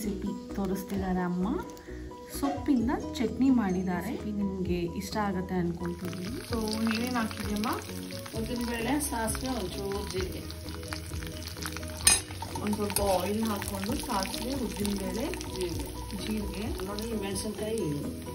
recipe ತೋರಿಸ್ತಿದ್ದಾರೆ ಅಮ್ಮ ಸೊಪ್ಪಿಂದ ಚಟ್ನಿ ಮಾಡಿದ್ದಾರೆ ನಿಮಗೆ ಇಷ್ಟ ಆಗುತ್ತೆ ಅನ್ಕೊಂತಿದ್ದೀನಿ ಸೊ ನೀವೇನು ಹಾಕಿದ್ಯಮ್ಮ ಉದ್ದಿನಬೇಳೆ ಸಾಸಿವೆ ಒಂಚೂರು ಜೀರಿಗೆ ಒಂದು ಸ್ವಲ್ಪ ಆಯಿಲ್ ಹಾಕ್ಕೊಂಡು ಸಾಸಿವೆ ಉದ್ದಿನಬೇಳೆ ಜೀರಿಗೆ ಜೀರಿಗೆ ನೋಡಿ ಮೆಣಸಿನ್ಕಾಯಿ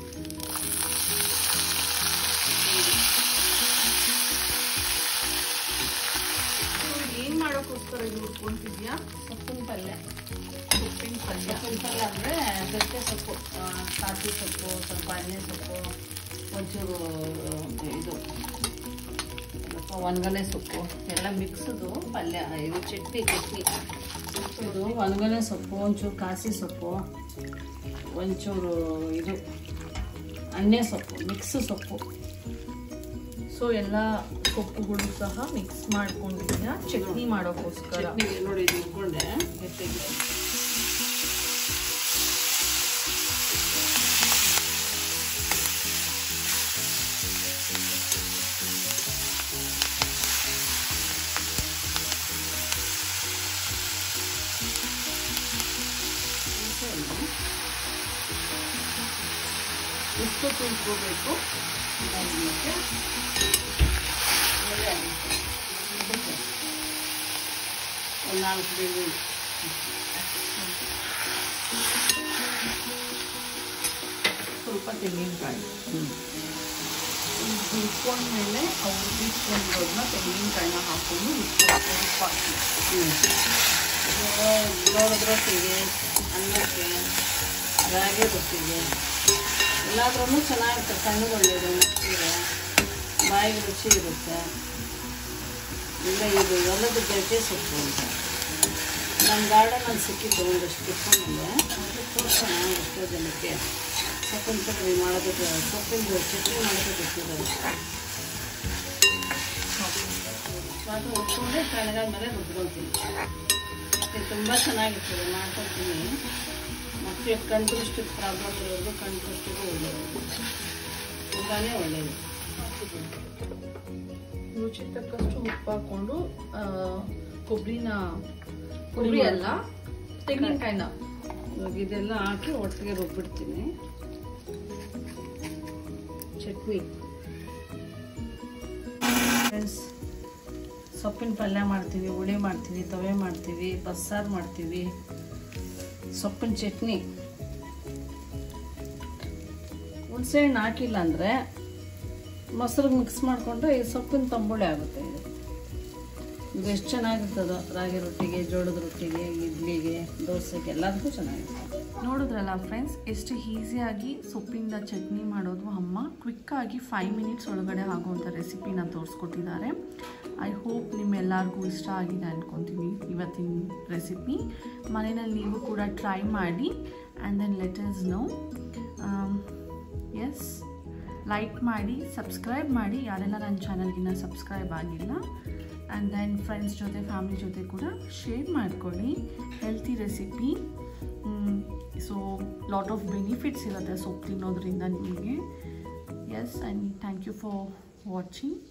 ಏನು ಮಾಡೋಕ್ಕೋಸ್ಕರ ಇದು ಹುರ್ಕೊಂತಿದ್ಯಾ ಸೊಪ್ಪಿನ ಪಲ್ಯ ಸೊಪ್ಪಿನ ಪಲ್ಯ ಸೊಪ್ಪಿನ ಪಲ್ಯ ಅಂದರೆ ಗಟ್ಟೆ ಸೊಪ್ಪು ಆ, ಕಾಫಿ ಸೊಪ್ಪು ಸ್ವಲ್ಪ ಎಣ್ಣೆ ಸೊಪ್ಪು ಒಂಚೂರು ಇದು ಏನಪ್ಪ ಒಣಗನೆ ಸೊಪ್ಪು ಎಲ್ಲ ಮಿಕ್ಸದು ಪಲ್ಯ ಇದು ಚಟ್ನಿ ಚಟ್ನಿ ಇದು ಒಣಗನೆ ಸೊಪ್ಪು ಒಂಚೂರು ಕಾಸಿ ಸೊಪ್ಪು ಒಂಚೂರು ಇದು ಎಣ್ಣೆ ಸೊಪ್ಪು ಮಿಕ್ಸ್ ಸೊಪ್ಪು ಸೊ ಎಲ್ಲ ಸೊಪ್ಪುಗಳು ಸಹ ಮಿಕ್ಸ್ ಮಾಡ್ಕೊಂಡಿದ್ಯಾ ಚಟ್ನಿ ಮಾಡೋಕ್ಕೋಸ್ಕರ ಚಟ್ನಿ ನೋಡಿ ಇದು ಇಟ್ಕೊಂಡೆ ಗಟ್ಟಿಗೆ ಎಷ್ಟು ತಿಳ್ಕೋಬೇಕು ಅದಕ್ಕೆ ಒಳ್ಳೆ ಒಂದು ನಾಲ್ಕು ಬೆಳ್ಳುಳ್ಳಿ ಸ್ವಲ್ಪ ತೆಂಗಿನಕಾಯಿ ಹ್ಞೂ ಹುರ್ಕೊಂಡ್ಮೇಲೆ ಅವ್ರು ಬೀಸ್ಕೊಂಡಿರೋದನ್ನ ತೆಂಗಿನಕಾಯಿನ ಹಾಕೊಂಡು ಉಪ್ಪು ಉಪ್ಪು ಹಾಕಿ ಜೋಳದ ರೊಟ್ಟಿಗೆ ಅನ್ನಕ್ಕೆ ರಾಗಿ ರೊಟ್ಟಿಗೆ ಎಲ್ಲಾದ್ರೂ ಚೆನ್ನಾಗಿರುತ್ತೆ ಸಣ್ಣದು ಒಳ್ಳೆಯದು ಮಿಕ್ಸಿಗೆ ಬಾಯಿಗೆ ರುಚಿ ಇರುತ್ತೆ ಇಲ್ಲ ಇದು ಹೊಲದ ಗೆಡ್ಡೆ ಸೊಪ್ಪು ಅಂತ ನಮ್ಮ ಗಾರ್ಡನಲ್ಲಿ ಸಿಕ್ಕಿತ್ತು ಒಂದಷ್ಟು ಕಿತ್ಕೊಂಡ್ಬಂದೆ ಅದು ಕೊಡ್ಸೋಣ ಎಷ್ಟೋ ಜನಕ್ಕೆ ಸೊಪ್ಪಿನ ಚಟ್ನಿ ಮಾಡೋದಕ್ಕೆ ಸೊಪ್ಪಿನ ಚಟ್ನಿ ಮಾಡೋದಕ್ಕೆ ಗೊತ್ತಿದ್ದಾರೆ ಅದು ಹೊತ್ಕೊಂಡೆ ಕಣಗಾಲ ಮೇಲೆ ರುಬ್ಕೊಳ್ತೀನಿ ಇದು ತುಂಬ ಚೆನ್ನಾಗಿರ್ತದೆ ಮಾಡ್ಕೊಳ್ತೀನಿ ಮಕ್ಕಳಿಗೆ ಕಣ್ದೃಷ್ಟಿ ಪ್ರಾಬ್ಲಮ್ ಇರೋದು ಕಣ್ದೃಷ್ಟಿಗೂ ಒಳ್ಳೆಯದು ತುಂಬಾ ಒಳ್ಳೆಯದು ರುಚಿ ತಕ್ಕಷ್ಟು ಉಪ್ಪು ಹಾಕೊಂಡು ಆ, ಕೊಬ್ಬರಿನ ಕೊಬ್ಬರಿ ಅಲ್ಲ ತೆಂಗಿನಕಾಯಿನ ಇವಾಗ ಇದೆಲ್ಲ ಹಾಕಿ ಒಟ್ಟಿಗೆ ರುಬ್ಬಿಡ್ತೀನಿ ಚಟ್ನಿ ಫ್ರೆಂಡ್ಸ್ ಸೊಪ್ಪಿನ ಪಲ್ಯ ಮಾಡ್ತೀವಿ ಹುಳಿ ಮಾಡ್ತೀವಿ ತವೆ ಮಾಡ್ತೀವಿ ಬಸ್ಸಾರು ಮಾಡ್ತೀವಿ ಸೊಪ್ಪಿನ ಚಟ್ನಿ ಹುಣಸೆಹಣ್ಣು ಹಾಕಿಲ್ಲ ಅಂದರೆ ಮೊಸರು ಮಿಕ್ಸ್ ಮಾಡಿಕೊಂಡ್ರೆ ಈ ಸೊಪ್ಪಿನ ತಂಬುಳಿ ಆಗುತ್ತೆ ಇದು ಇದು ಎಷ್ಟು ಚೆನ್ನಾಗಿರ್ತದೋ ರಾಗಿ ರೊಟ್ಟಿಗೆ ಜೋಳದ ರೊಟ್ಟಿಗೆ ಇಡ್ಲಿಗೆ ದೋಸೆಗೆ ಎಲ್ಲದಕ್ಕೂ ಚೆನ್ನಾಗಿರ್ತದೆ ನೋಡಿದ್ರಲ್ಲ ಫ್ರೆಂಡ್ಸ್ ಎಷ್ಟು ಈಸಿಯಾಗಿ ಸೊಪ್ಪಿಂದ ಚಟ್ನಿ ಮಾಡೋದು ಅಮ್ಮ ಕ್ವಿಕ್ಕಾಗಿ ಫೈವ್ ಮಿನಿಟ್ಸ್ ಒಳಗಡೆ ಆಗುವಂಥ ರೆಸಿಪಿನ ತೋರಿಸ್ಕೊಟ್ಟಿದ್ದಾರೆ ಐ ಹೋಪ್ ನಿಮ್ಮೆಲ್ಲರಿಗೂ ಇಷ್ಟ ಆಗಿದೆ ಅಂದ್ಕೊತೀನಿ ಇವತ್ತಿನ ರೆಸಿಪಿ ಮನೆಯಲ್ಲಿ ನೀವು ಕೂಡ ಟ್ರೈ ಮಾಡಿ and then let us know yes like ಮಾಡಿ ಸಬ್ಸ್ಕ್ರೈಬ್ ಮಾಡಿ ಯಾರೆಲ್ಲ ನನ್ನ ಚಾನಲ್ಗಿನ್ನ ಸಬ್ಸ್ಕ್ರೈಬ್ ಆಗಿಲ್ಲ ಆ್ಯಂಡ್ ದೆನ್ ಫ್ರೆಂಡ್ಸ್ ಜೊತೆ ಫ್ಯಾಮಿಲಿ ಜೊತೆ ಕೂಡ ಶೇರ್ ಮಾಡ್ಕೊಳ್ಳಿ healthy recipe so lot of benefits ಇರುತ್ತೆ ಸೊಪ್ಪು ತಿನ್ನೋದ್ರಿಂದ ನಿಮಗೆ yes and thank you for watching